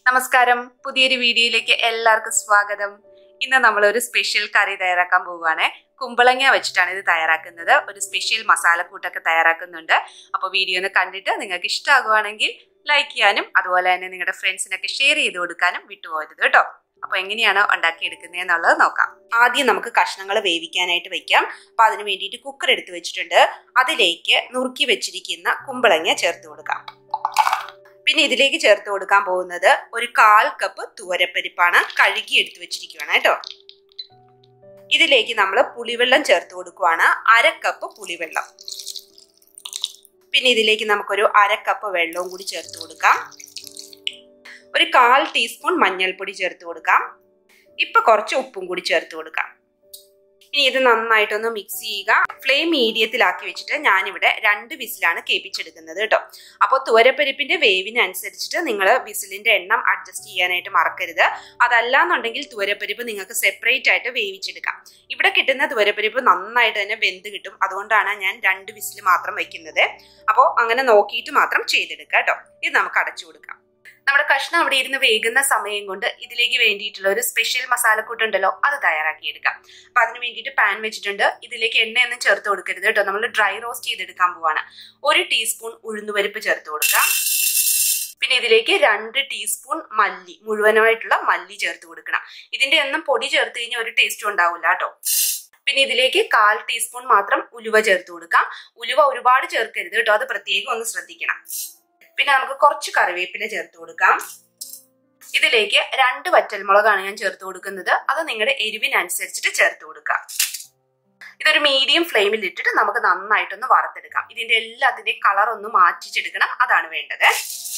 നമസ്കാരം പുതിയൊരു വീഡിയോയിലേക്ക് എല്ലാവർക്കും സ്വാഗതം ഇന്ന് നമ്മൾ ഒരു സ്പെഷ്യൽ കറി തയ്യാറാക്കാൻ പോവുകയാണ് കുമ്പളങ്ങ വെച്ചിട്ടാണ് ഇത് തയ്യാറാക്കുന്നത് ഒരു സ്പെഷ്യൽ മസാലക്കൂട്ടൊക്കെ തയ്യാറാക്കുന്നുണ്ട് അപ്പോൾ വീഡിയോ ഒന്ന് കണ്ടിട്ട് നിങ്ങൾക്ക് ഇഷ്ടമാകുവാണെങ്കിൽ ലൈക്ക് ചെയ്യാനും അതുപോലെ തന്നെ നിങ്ങളുടെ ഫ്രണ്ട്സിനൊക്കെ ഷെയർ ചെയ്ത് കൊടുക്കാനും വിട്ടുപോകരുത് കേട്ടോ അപ്പൊ എങ്ങനെയാണ് ഉണ്ടാക്കിയെടുക്കുന്നത് എന്നുള്ളത് നോക്കാം ആദ്യം നമുക്ക് കഷ്ണങ്ങൾ വേവിക്കാനായിട്ട് വെക്കാം അപ്പൊ അതിന് വേണ്ടിയിട്ട് കുക്കർ എടുത്ത് വെച്ചിട്ടുണ്ട് അതിലേക്ക് നുറുക്കി വെച്ചിരിക്കുന്ന കുമ്പളങ്ങ ചേർത്ത് കൊടുക്കാം പിന്നെ ഇതിലേക്ക് ചേർത്ത് കൊടുക്കാൻ പോകുന്നത് ഒരു കാൽ കപ്പ് തുവരപ്പരിപ്പാണ് കഴുകി എടുത്തു വെച്ചിരിക്കുകയാണ് കേട്ടോ ഇതിലേക്ക് നമ്മൾ പുളിവെള്ളം ചേർത്ത് കൊടുക്കുവാണ് അര കപ്പ് പുളിവെള്ളം പിന്നെ ഇതിലേക്ക് നമുക്കൊരു അര കപ്പ് വെള്ളവും കൂടി ചേർത്ത് കൊടുക്കാം ഒരു കാൽ ടീസ്പൂൺ മഞ്ഞൾപ്പൊടി ചേർത്ത് കൊടുക്കാം ഇപ്പൊ കുറച്ച് ഉപ്പും കൂടി ചേർത്ത് കൊടുക്കാം ഇനി ഇത് നന്നായിട്ടൊന്ന് മിക്സ് ചെയ്യുക ഫ്ലെയിം മീഡിയത്തിലാക്കി വെച്ചിട്ട് ഞാനിവിടെ രണ്ട് വിസിലാണ് കേൾപ്പിച്ചെടുക്കുന്നത് കേട്ടോ അപ്പോൾ തുവരപ്പരിപ്പിന്റെ വേവിനനുസരിച്ചിട്ട് നിങ്ങൾ വിസിലിന്റെ എണ്ണം അഡ്ജസ്റ്റ് ചെയ്യാനായിട്ട് മറക്കരുത് അതല്ലാന്നുണ്ടെങ്കിൽ തുവരപ്പരിപ്പ് നിങ്ങൾക്ക് സെപ്പറേറ്റ് ആയിട്ട് വേവിച്ചെടുക്കാം ഇവിടെ കിട്ടുന്ന തുവരപ്പരിപ്പ് നന്നായിട്ട് തന്നെ വെന്ത് കിട്ടും അതുകൊണ്ടാണ് ഞാൻ രണ്ട് വിസിൽ മാത്രം വെക്കുന്നത് അപ്പോൾ അങ്ങനെ നോക്കിയിട്ട് മാത്രം ചെയ്തെടുക്കുക കേട്ടോ ഇത് നമുക്ക് അടച്ചു കൊടുക്കാം നമ്മുടെ കഷ്ണം അവിടെ ഇരുന്ന് വേകുന്ന സമയം കൊണ്ട് ഇതിലേക്ക് വേണ്ടിയിട്ടുള്ള ഒരു സ്പെഷ്യൽ മസാലക്കൂട്ടുണ്ടല്ലോ അത് തയ്യാറാക്കിയെടുക്കാം അപ്പൊ അതിന് വേണ്ടിയിട്ട് പാൻ വെച്ചിട്ടുണ്ട് ഇതിലേക്ക് എണ്ണയൊന്നും ചേർത്ത് കൊടുക്കരുത് കേട്ടോ നമ്മൾ ഡ്രൈ റോസ്റ്റ് ചെയ്തെടുക്കാൻ പോവാണ് ഒരു ടീസ്പൂൺ ഉഴുന്നുപരിപ്പ് ചേർത്ത് കൊടുക്കാം പിന്നെ ഇതിലേക്ക് രണ്ട് ടീസ്പൂൺ മല്ലി മുഴുവനായിട്ടുള്ള മല്ലി ചേർത്ത് കൊടുക്കണം ഇതിന്റെ ഒന്നും പൊടി ചേർത്ത് കഴിഞ്ഞാൽ ഒരു ടേസ്റ്റും ഉണ്ടാവില്ല കേട്ടോ പിന്നെ ഇതിലേക്ക് കാൽ ടീസ്പൂൺ മാത്രം ഉലുവ ചേർത്ത് കൊടുക്കാം ഉലുവ ഒരുപാട് ചേർക്കരുത് കേട്ടോ അത് പ്രത്യേകം ഒന്ന് ശ്രദ്ധിക്കണം പിന്നെ നമുക്ക് കുറച്ച് കറിവേപ്പില ചേർത്ത് കൊടുക്കാം ഇതിലേക്ക് രണ്ട് വറ്റൽമുളകാണ് ഞാൻ ചേർത്ത് കൊടുക്കുന്നത് അത് നിങ്ങളുടെ എരിവിനനുസരിച്ചിട്ട് ചേർത്ത് കൊടുക്കാം ഇതൊരു മീഡിയം ഫ്ലെയിമിൽ ഇട്ടിട്ട് നമുക്ക് നന്നായിട്ടൊന്ന് വറുത്തെടുക്കാം ഇതിന്റെ എല്ലാത്തിന്റെയും കളർ ഒന്ന് മാറ്റിച്ചെടുക്കണം അതാണ് വേണ്ടത്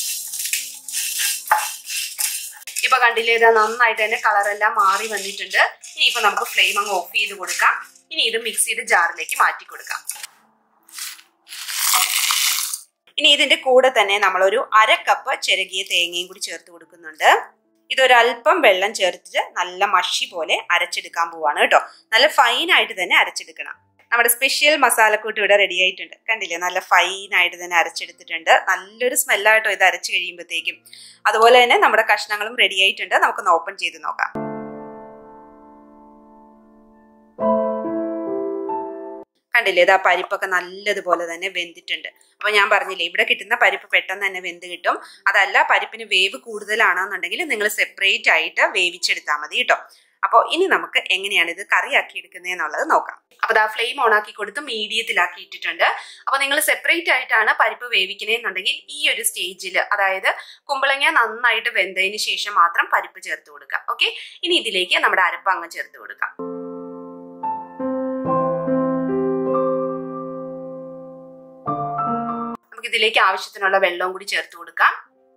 ഇപ്പൊ കണ്ടില്ലേ ഇത് നന്നായിട്ട് തന്നെ കളറെല്ലാം മാറി വന്നിട്ടുണ്ട് ഇനി ഇപ്പൊ നമുക്ക് ഫ്ലെയിം അങ്ങ് ഓഫ് ചെയ്ത് കൊടുക്കാം ഇനി ഇത് മിക്സിയുടെ ജാറിലേക്ക് മാറ്റി കൊടുക്കാം ഇനി ഇതിന്റെ കൂടെ തന്നെ നമ്മളൊരു അര കപ്പ് ചിരകിയ തേങ്ങയും കൂടി ചേർത്ത് കൊടുക്കുന്നുണ്ട് ഇതൊരല്പം വെള്ളം ചേർത്തിട്ട് നല്ല മഷി പോലെ അരച്ചെടുക്കാൻ പോവാണ് കേട്ടോ നല്ല ഫൈൻ ആയിട്ട് തന്നെ അരച്ചെടുക്കണം നമ്മുടെ സ്പെഷ്യൽ മസാലക്കൂട്ട് ഇവിടെ റെഡി ആയിട്ടുണ്ട് കണ്ടില്ലേ നല്ല ഫൈൻ ആയിട്ട് തന്നെ അരച്ചെടുത്തിട്ടുണ്ട് നല്ലൊരു സ്മെല്ലായിട്ടോ ഇത് അരച്ച് കഴിയുമ്പോഴത്തേക്കും അതുപോലെ തന്നെ നമ്മുടെ കഷ്ണങ്ങളും റെഡി ആയിട്ടുണ്ട് നമുക്കൊന്ന് ഓപ്പൺ ചെയ്ത് നോക്കാം കണ്ടില്ലേ ഇത് ആ പരിപ്പൊക്കെ നല്ലതുപോലെ തന്നെ വെന്തിട്ടുണ്ട് അപ്പൊ ഞാൻ പറഞ്ഞില്ലേ ഇവിടെ കിട്ടുന്ന പരിപ്പ് പെട്ടെന്ന് തന്നെ വെന്ത് കിട്ടും അതല്ല പരിപ്പിന് വേവ് കൂടുതലാണെന്നുണ്ടെങ്കിൽ നിങ്ങൾ സെപ്പറേറ്റ് ആയിട്ട് വേവിച്ചെടുത്താൽ മതി കേട്ടോ അപ്പോൾ ഇനി നമുക്ക് എങ്ങനെയാണ് ഇത് കറിയാക്കി എടുക്കുന്നത് എന്നുള്ളത് നോക്കാം അപ്പൊ ആ ഫ്ലെയിം ഓൺ ആക്കി കൊടുത്ത് മീഡിയത്തിലാക്കി ഇട്ടിട്ടുണ്ട് അപ്പൊ നിങ്ങൾ സെപ്പറേറ്റ് ആയിട്ടാണ് പരിപ്പ് വേവിക്കണമെന്നുണ്ടെങ്കിൽ ഈ ഒരു സ്റ്റേജിൽ അതായത് കുമ്പളങ്ങ നന്നായിട്ട് വെന്തതിന് ശേഷം മാത്രം പരിപ്പ് ചേർത്ത് കൊടുക്കാം ഓക്കെ ഇനി ഇതിലേക്ക് നമ്മുടെ അരപ്പ് അങ്ങ് ചേർത്ത് കൊടുക്കാം നമുക്ക് ഇതിലേക്ക് ആവശ്യത്തിനുള്ള വെള്ളവും കൂടി ചേർത്ത് കൊടുക്കാം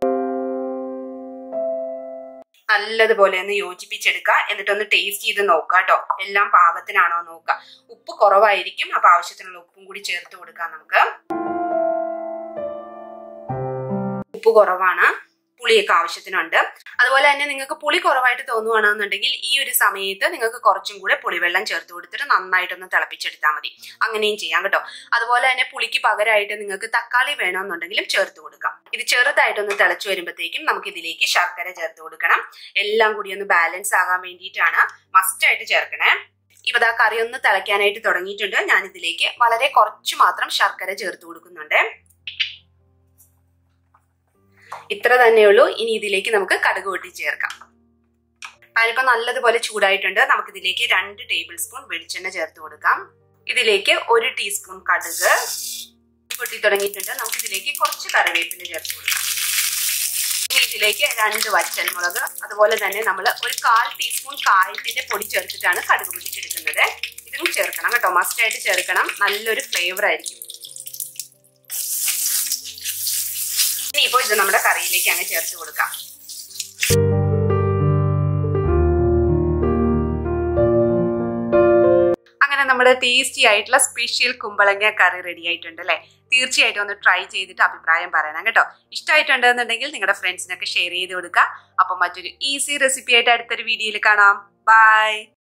നല്ലതുപോലെ ഒന്ന് യോജിപ്പിച്ചെടുക്കുക എന്നിട്ടൊന്ന് ടേസ്റ്റ് ചെയ്ത് നോക്കുക കേട്ടോ എല്ലാം പാകത്തിനാണോ നോക്കുക ഉപ്പ് കുറവായിരിക്കും അപ്പൊ ആവശ്യത്തിനുള്ള ഉപ്പും കൂടി ചേർത്ത് കൊടുക്കാം നമുക്ക് ഉപ്പ് കുറവാണ് പുളിയൊക്കെ ആവശ്യത്തിനുണ്ട് അതുപോലെ തന്നെ നിങ്ങൾക്ക് പുളി കുറവായിട്ട് തോന്നുവാണെന്നുണ്ടെങ്കിൽ ഈ ഒരു സമയത്ത് നിങ്ങൾക്ക് കുറച്ചും കൂടെ പുളിവെള്ളം ചേർത്ത് കൊടുത്തിട്ട് നന്നായിട്ടൊന്ന് തിളപ്പിച്ചെടുത്താൽ മതി അങ്ങനെയും ചെയ്യാം കേട്ടോ അതുപോലെ തന്നെ പുളിക്ക് പകരമായിട്ട് നിങ്ങൾക്ക് തക്കാളി വേണമെന്നുണ്ടെങ്കിലും ചേർത്ത് കൊടുക്കാം ഇത് ചെറുതായിട്ടൊന്ന് തിളച്ചു വരുമ്പോഴത്തേക്കും നമുക്ക് ഇതിലേക്ക് ശർക്കര ചേർത്ത് കൊടുക്കണം എല്ലാം കൂടി ഒന്ന് ബാലൻസ് ആകാൻ വേണ്ടിയിട്ടാണ് മസ്റ്റ് ആയിട്ട് ചേർക്കണേ ഇപ്പൊ ദാ കറി ഒന്ന് തിളയ്ക്കാനായിട്ട് തുടങ്ങിയിട്ടുണ്ട് ഞാൻ ഇതിലേക്ക് വളരെ കുറച്ച് മാത്രം ശർക്കര ചേർത്ത് കൊടുക്കുന്നുണ്ട് ഇത്ര തന്നെയുള്ളൂ ഇനി ഇതിലേക്ക് നമുക്ക് കടുക് പൊട്ടി ചേർക്കാം അതിനിപ്പോ നല്ലതുപോലെ ചൂടായിട്ടുണ്ട് നമുക്ക് ഇതിലേക്ക് രണ്ട് ടേബിൾ സ്പൂൺ വെളിച്ചെണ്ണ ചേർത്ത് കൊടുക്കാം ഇതിലേക്ക് ഒരു ടീസ്പൂൺ കടുക് പൊട്ടി തുടങ്ങിയിട്ടുണ്ട് നമുക്ക് ഇതിലേക്ക് കുറച്ച് കറിവേപ്പില ചേർത്ത് കൊടുക്കാം ഇനി ഇതിലേക്ക് രണ്ട് വറ്റൽമുളക് അതുപോലെ തന്നെ നമ്മൾ ഒരു കാൽ ടീസ്പൂൺ കായത്തിന്റെ പൊടി ചേർത്തിട്ടാണ് കടുക് പൊട്ടിച്ചെടുക്കുന്നത് ഇതും ചേർക്കണം കേട്ടോ മസ്റ്റ് ആയിട്ട് ചേർക്കണം നല്ലൊരു ഫ്ലേവർ ആയിരിക്കും ഇനിയിപ്പോ ഇത് നമ്മുടെ കറിയിലേക്ക് അങ്ങ് ചേർത്ത് കൊടുക്കാം അങ്ങനെ നമ്മുടെ ടേസ്റ്റി ആയിട്ടുള്ള സ്പെഷ്യൽ കുമ്പളങ്ങ കറി റെഡി ആയിട്ടുണ്ട് അല്ലേ തീർച്ചയായിട്ടും ഒന്ന് ട്രൈ ചെയ്തിട്ട് അഭിപ്രായം പറയണം കേട്ടോ ഇഷ്ടമായിട്ടുണ്ടെന്നുണ്ടെങ്കിൽ നിങ്ങളുടെ ഫ്രണ്ട്സിനൊക്കെ ഷെയർ ചെയ്ത് കൊടുക്കുക അപ്പം മറ്റൊരു ഈസി റെസിപ്പി ആയിട്ട് അടുത്തൊരു വീഡിയോയിൽ കാണാം ബൈ